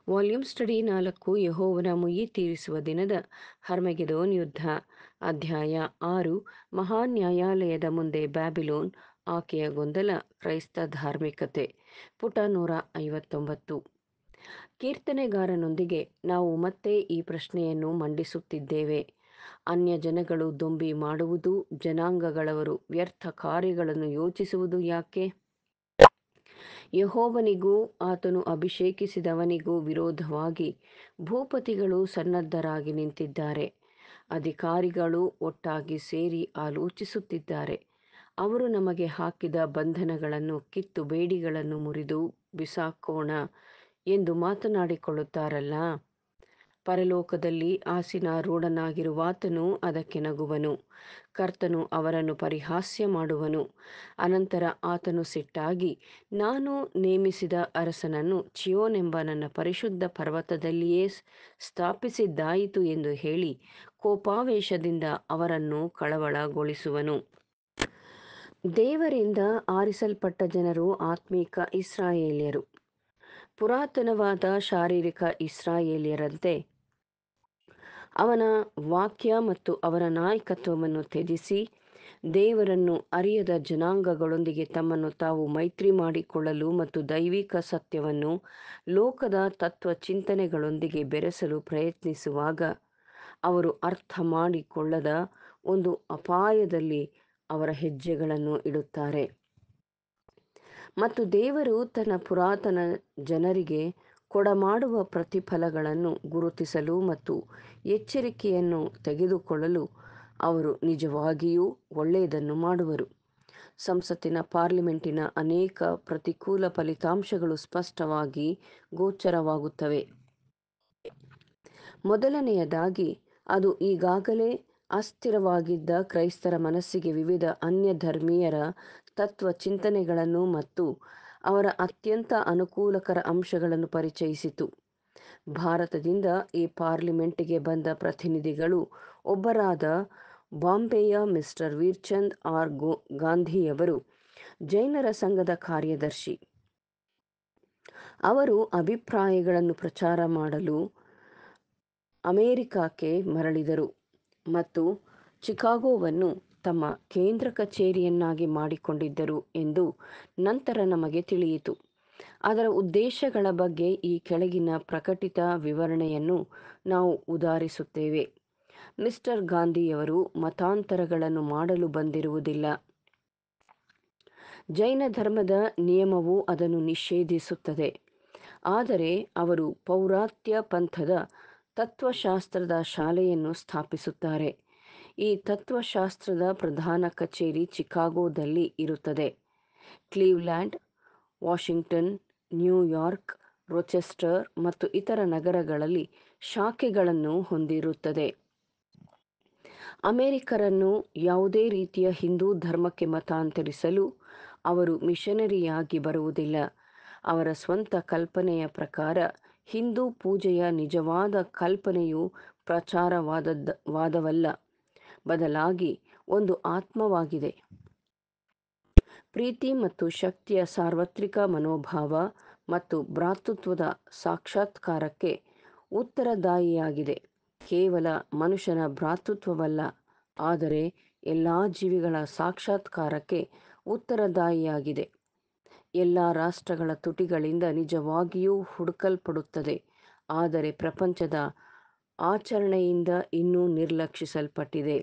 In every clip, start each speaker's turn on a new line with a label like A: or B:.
A: volume study ನಾಲ್ಕು ಯೆಹೋವನ ಮುಯ್ಯಿ ತೀರಿಸುವ ದಿನದ ಹರ್ಮೆಗೆದೋನ್ ಯುದ್ಧ ಅಧ್ಯಾಯ ಆರು ಮಹಾನ್ ನ್ಯಾಯಾಲಯದ ಮುಂದೆ ಬ್ಯಾಬಿಲೋನ್ ಆಕೆಯ ಗೊಂದಲ ಕ್ರೈಸ್ತ ಧಾರ್ಮಿಕತೆ ಪುಟ ನೂರ ಐವತ್ತೊಂಬತ್ತು ಕೀರ್ತನೆಗಾರನೊಂದಿಗೆ ನಾವು ಮತ್ತೆ ಈ ಪ್ರಶ್ನೆಯನ್ನು ಮಂಡಿಸುತ್ತಿದ್ದೇವೆ ಅನ್ಯ ಜನಗಳು ದೊಂಬಿ ಮಾಡುವುದು ಜನಾಂಗಗಳವರು ವ್ಯರ್ಥ ಕಾರ್ಯಗಳನ್ನು ಯೋಚಿಸುವುದು ಯಾಕೆ ಯೆಹೋವನಿಗೂ ಆತನು ಅಭಿಷೇಕಿಸಿದವನಿಗೂ ವಿರೋಧವಾಗಿ ಭೂಪತಿಗಳು ಸನ್ನದ್ಧರಾಗಿ ನಿಂತಿದ್ದಾರೆ ಅಧಿಕಾರಿಗಳು ಒಟ್ಟಾಗಿ ಸೇರಿ ಆಲೋಚಿಸುತ್ತಿದ್ದಾರೆ ಅವರು ನಮಗೆ ಹಾಕಿದ ಬಂಧನಗಳನ್ನು ಕಿತ್ತು ಬೇಡಿಗಳನ್ನು ಮುರಿದು ಬಿಸಾಕೋಣ ಎಂದು ಮಾತನಾಡಿಕೊಳ್ಳುತ್ತಾರಲ್ಲ ಪರಲೋಕದಲ್ಲಿ ಆಸೀನಾರೂಢನಾಗಿರುವಾತನು ಅದಕ್ಕೆ ನಗುವನು ಕರ್ತನು ಅವರನ್ನು ಪರಿಹಾಸ್ಯ ಮಾಡುವನು ಅನಂತರ ಆತನು ಸಿಟ್ಟಾಗಿ ನಾನು ನೇಮಿಸಿದ ಅರಸನನ್ನು ಚಿಯೋನೆಂಬ ನನ್ನ ಪರಿಶುದ್ಧ ಪರ್ವತದಲ್ಲಿಯೇ ಸ್ಥಾಪಿಸಿದ್ದಾಯಿತು ಎಂದು ಹೇಳಿ ಕೋಪಾವೇಶದಿಂದ ಅವರನ್ನು ಕಳವಳಗೊಳಿಸುವನು ದೇವರಿಂದ ಆರಿಸಲ್ಪಟ್ಟ ಜನರು ಆತ್ಮೀಕ ಇಸ್ರಾಯೇಲ್ಯರು ಪುರಾತನವಾದ ಶಾರೀರಿಕ ಇಸ್ರಾಯೇಲ್ಯರಂತೆ ಅವನ ವಾಕ್ಯ ಮತ್ತು ಅವರ ನಾಯಕತ್ವವನ್ನು ತ್ಯಜಿಸಿ ದೇವರನ್ನು ಅರಿಯದ ಜನಾಂಗಗಳೊಂದಿಗೆ ತಮ್ಮನ್ನು ತಾವು ಮೈತ್ರಿ ಮಾಡಿಕೊಳ್ಳಲು ಮತ್ತು ದೈವಿಕ ಸತ್ಯವನ್ನು ಲೋಕದ ತತ್ವ ಚಿಂತನೆಗಳೊಂದಿಗೆ ಬೆರೆಸಲು ಪ್ರಯತ್ನಿಸುವಾಗ ಅವರು ಅರ್ಥ ಮಾಡಿಕೊಳ್ಳದ ಒಂದು ಅಪಾಯದಲ್ಲಿ ಅವರ ಹೆಜ್ಜೆಗಳನ್ನು ಇಡುತ್ತಾರೆ ಮತ್ತು ದೇವರು ತನ್ನ ಪುರಾತನ ಜನರಿಗೆ ಕೊಡಮಾಡುವ ಪ್ರತಿಫಲಗಳನ್ನು ಗುರುತಿಸಲು ಮತ್ತು ಎಚ್ಚರಿಕೆಯನ್ನು ತೆಗೆದುಕೊಳ್ಳಲು ಅವರು ನಿಜವಾಗಿಯೂ ಒಳ್ಳೆಯದನ್ನು ಮಾಡುವರು ಸಂಸತ್ತಿನ ಪಾರ್ಲಿಮೆಂಟಿನ ಅನೇಕ ಪ್ರತಿಕೂಲ ಫಲಿತಾಂಶಗಳು ಸ್ಪಷ್ಟವಾಗಿ ಗೋಚರವಾಗುತ್ತವೆ ಮೊದಲನೆಯದಾಗಿ ಅದು ಈಗಾಗಲೇ ಅಸ್ಥಿರವಾಗಿದ್ದ ಕ್ರೈಸ್ತರ ಮನಸ್ಸಿಗೆ ವಿವಿಧ ಅನ್ಯ ಧರ್ಮೀಯರ ತತ್ವ ಚಿಂತನೆಗಳನ್ನು ಮತ್ತು ಅವರ ಅತ್ಯಂತ ಅನುಕೂಲಕರ ಅಂಶಗಳನ್ನು ಪರಿಚಯಿಸಿತು ಭಾರತದಿಂದ ಈ ಪಾರ್ಲಿಮೆಂಟಿಗೆ ಬಂದ ಪ್ರತಿನಿಧಿಗಳು ಒಬ್ಬರಾದ ಬಾಂಬೆಯ ಮಿಸ್ಟರ್ ವೀರ್ಚಂದ್ ಆರ್ ಗೋ ಗಾಂಧಿಯವರು ಜೈನರ ಸಂಘದ ಕಾರ್ಯದರ್ಶಿ ಅವರು ಅಭಿಪ್ರಾಯಗಳನ್ನು ಪ್ರಚಾರ ಮಾಡಲು ಅಮೆರಿಕಕ್ಕೆ ಮರಳಿದರು ಮತ್ತು ಚಿಕಾಗೋವನ್ನು ತಮ್ಮ ಕೇಂದ್ರ ಕಚೇರಿಯನ್ನಾಗಿ ಮಾಡಿಕೊಂಡಿದ್ದರು ಎಂದು ನಂತರ ನಮಗೆ ತಿಳಿಯಿತು ಅದರ ಉದ್ದೇಶಗಳ ಬಗ್ಗೆ ಈ ಕೆಳಗಿನ ಪ್ರಕಟಿತ ವಿವರಣೆಯನ್ನು ನಾವು ಉದಾಹರಿಸುತ್ತೇವೆ ಮಿಸ್ಟರ್ ಗಾಂಧಿಯವರು ಮತಾಂತರಗಳನ್ನು ಮಾಡಲು ಬಂದಿರುವುದಿಲ್ಲ ಜೈನ ಧರ್ಮದ ನಿಯಮವು ಅದನ್ನು ನಿಷೇಧಿಸುತ್ತದೆ ಆದರೆ ಅವರು ಪೌರಾತ್ಯ ಪಂಥದ ತತ್ವಶಾಸ್ತ್ರದ ಶಾಲೆಯನ್ನು ಸ್ಥಾಪಿಸುತ್ತಾರೆ ಈ ತತ್ವಶಾಸ್ತ್ರದ ಪ್ರಧಾನ ಕಚೇರಿ ಚಿಕಾಗೋದಲ್ಲಿ ಇರುತ್ತದೆ ಕ್ಲೀವ್ಲ್ಯಾಂಡ್ ವಾಷಿಂಗ್ಟನ್ ನ್ಯೂಯಾರ್ಕ್ ರೊಚೆಸ್ಟರ್ ಮತ್ತು ಇತರ ನಗರಗಳಲ್ಲಿ ಶಾಖೆಗಳನ್ನು ಹೊಂದಿರುತ್ತದೆ ಅಮೆರಿಕರನ್ನು ಯಾವುದೇ ರೀತಿಯ ಹಿಂದೂ ಧರ್ಮಕ್ಕೆ ಮತಾಂತರಿಸಲು ಅವರು ಮಿಷನರಿಯಾಗಿ ಬರುವುದಿಲ್ಲ ಅವರ ಸ್ವಂತ ಕಲ್ಪನೆಯ ಪ್ರಕಾರ ಹಿಂದೂ ಪೂಜೆಯ ನಿಜವಾದ ಕಲ್ಪನೆಯು ಪ್ರಚಾರವಾದದ್ದ ವಾದವಲ್ಲ ಬದಲಾಗಿ ಒಂದು ಆತ್ಮವಾಗಿದೆ ಪ್ರೀತಿ ಮತ್ತು ಶಕ್ತಿಯ ಸಾರ್ವತ್ರಿಕ ಮನೋಭಾವ ಮತ್ತು ಭ್ರಾತೃತ್ವದ ಸಾಕ್ಷಾತ್ಕಾರಕ್ಕೆ ಉತ್ತರದಾಯಿಯಾಗಿದೆ ಕೇವಲ ಮನುಷ್ಯನ ಭ್ರಾತೃತ್ವವಲ್ಲ ಆದರೆ ಎಲ್ಲ ಜೀವಿಗಳ ಸಾಕ್ಷಾತ್ಕಾರಕ್ಕೆ ಉತ್ತರದಾಯಿಯಾಗಿದೆ ಎಲ್ಲ ರಾಷ್ಟ್ರಗಳ ತುಟಿಗಳಿಂದ ನಿಜವಾಗಿಯೂ ಹುಡುಕಲ್ಪಡುತ್ತದೆ ಆದರೆ ಪ್ರಪಂಚದ ಆಚರಣೆಯಿಂದ ಇನ್ನೂ ನಿರ್ಲಕ್ಷಿಸಲ್ಪಟ್ಟಿದೆ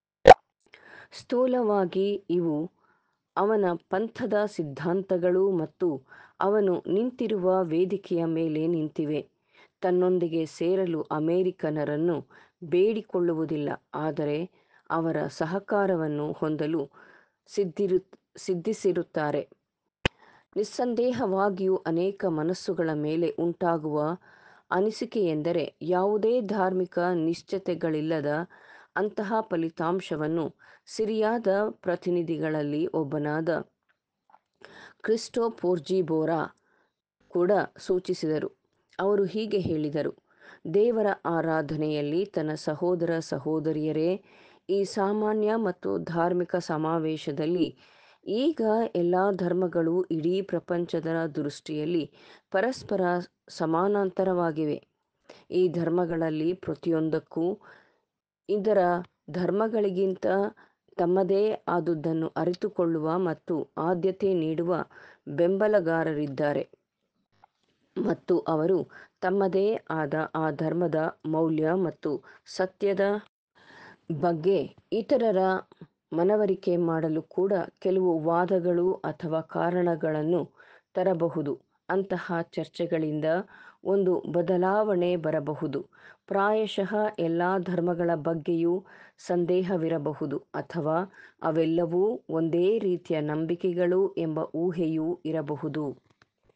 A: ಸ್ಥೂಲವಾಗಿ ಇವು ಅವನ ಪಂಥದ ಸಿದ್ಧಾಂತಗಳು ಮತ್ತು ಅವನು ನಿಂತಿರುವ ವೇದಿಕೆಯ ಮೇಲೆ ನಿಂತಿವೆ ತನ್ನೊಂದಿಗೆ ಸೇರಲು ಅಮೆರಿಕನರನ್ನು ಬೇಡಿಕೊಳ್ಳುವುದಿಲ್ಲ ಆದರೆ ಅವರ ಸಹಕಾರವನ್ನು ಹೊಂದಲು ಸಿದ್ಧಿರು ಸಿದ್ಧಿಸಿರುತ್ತಾರೆ ನಿಸ್ಸಂದೇಹವಾಗಿಯೂ ಅನೇಕ ಮನಸ್ಸುಗಳ ಮೇಲೆ ಉಂಟಾಗುವ ಅನಿಸಿಕೆಯೆಂದರೆ ಯಾವುದೇ ಧಾರ್ಮಿಕ ನಿಶ್ಚತೆಗಳಿಲ್ಲದ ಅಂತಹ ಫಲಿತಾಂಶವನ್ನು ಸಿರಿಯಾದ ಪ್ರತಿನಿಧಿಗಳಲ್ಲಿ ಒಬ್ಬನಾದ ಕ್ರಿಸ್ಟೋ ಪೋರ್ಜಿಬೋರಾ ಕೂಡ ಸೂಚಿಸಿದರು ಅವರು ಹೀಗೆ ಹೇಳಿದರು ದೇವರ ಆರಾಧನೆಯಲ್ಲಿ ತನ್ನ ಸಹೋದರ ಸಹೋದರಿಯರೇ ಈ ಸಾಮಾನ್ಯ ಮತ್ತು ಧಾರ್ಮಿಕ ಸಮಾವೇಶದಲ್ಲಿ ಈಗ ಎಲ್ಲ ಧರ್ಮಗಳು ಇಡೀ ಪ್ರಪಂಚದ ದೃಷ್ಟಿಯಲ್ಲಿ ಪರಸ್ಪರ ಸಮಾನಾಂತರವಾಗಿವೆ ಈ ಧರ್ಮಗಳಲ್ಲಿ ಪ್ರತಿಯೊಂದಕ್ಕೂ ಇದರ ಧರ್ಮಗಳಿಗಿಂತ ತಮ್ಮದೇ ಆದುದನ್ನು ಅರಿತುಕೊಳ್ಳುವ ಮತ್ತು ಆದ್ಯತೆ ನೀಡುವ ಬೆಂಬಲಗಾರರಿದ್ದಾರೆ ಮತ್ತು ಅವರು ತಮ್ಮದೇ ಆದ ಆ ಧರ್ಮದ ಮೌಲ್ಯ ಮತ್ತು ಸತ್ಯದ ಬಗ್ಗೆ ಇತರರ ಮನವರಿಕೆ ಮಾಡಲು ಕೂಡ ಕೆಲವು ವಾದಗಳು ಅಥವಾ ಕಾರಣಗಳನ್ನು ತರಬಹುದು ಅಂತಹ ಚರ್ಚೆಗಳಿಂದ ಒಂದು ಬದಲಾವಣೆ ಬರಬಹುದು ಪ್ರಾಯಶಃ ಎಲ್ಲ ಧರ್ಮಗಳ ಬಗ್ಗೆಯೂ ಸಂದೇಹವಿರಬಹುದು ಅಥವಾ ಅವೆಲ್ಲವೂ ಒಂದೇ ರೀತಿಯ ನಂಬಿಕೆಗಳು ಎಂಬ ಊಹೆಯೂ ಇರಬಹುದು